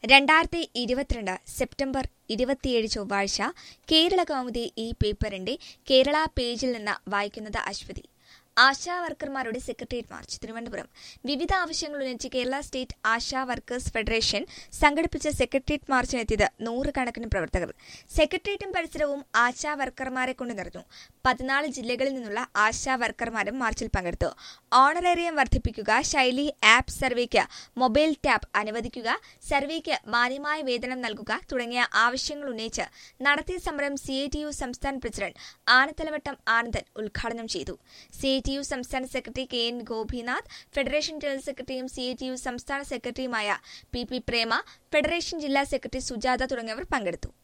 രണ്ടായിരത്തി ഇരുപത്തിരണ്ട് സെപ്റ്റംബർ ഇരുപത്തിയേഴ് ചൊവ്വാഴ്ച കേരള കൗമുദി ഈ പേപ്പറിന്റെ കേരള പേജിൽ നിന്ന് വായിക്കുന്നത് അശ്വതി ആശാ വർക്കർമാരുടെ സെക്രട്ടേറിയറ്റ് മാർച്ച് തിരുവനന്തപുരം വിവിധ ആവശ്യങ്ങൾ ഉന്നയിച്ച് Kerala state Asha workers federation സംഘടിപ്പിച്ച സെക്രട്ടേറിയറ്റ് മാർച്ചിനെത്തിയത് നൂറുകണക്കിന് പ്രവർത്തകർ സെക്രട്ടേറിയറ്റും പരിസരവും ആശാ വർക്കർമാരെ കൊണ്ട് നിറഞ്ഞു പതിനാല് ജില്ലകളിൽ നിന്നുള്ള ആശാ വർക്കർമാരും മാർച്ചിൽ പങ്കെടുത്തു ഓണറേറിയം വർദ്ധിപ്പിക്കുക ശൈലി ആപ്പ് സർവേക്ക് മൊബൈൽ ടാപ്പ് അനുവദിക്കുക സർവേക്ക് മാന്യമായ വേതനം നൽകുക തുടങ്ങിയ ആവശ്യങ്ങൾ ഉന്നയിച്ച് നടത്തിയ സമരം സി ഐ ടി യു സംസ്ഥാന പ്രസിഡന്റ് ആനത്തലവട്ടം ആനന്ദൻ ഉദ്ഘാടനം ചെയ്തു സി ഐ ടി യു സംസ്ഥാന secretary K N Gopinath federation general സെക്രട്ടറിയും സി ഐ ടി യു സംസ്ഥാന സെക്രട്ടറിയുമായ പി പി പ്രേമ ഫെഡറേഷൻ ജില്ലാ സെക്രട്ടറി സുജാത തുടങ്ങിയവർ പങ്കെടുത്തു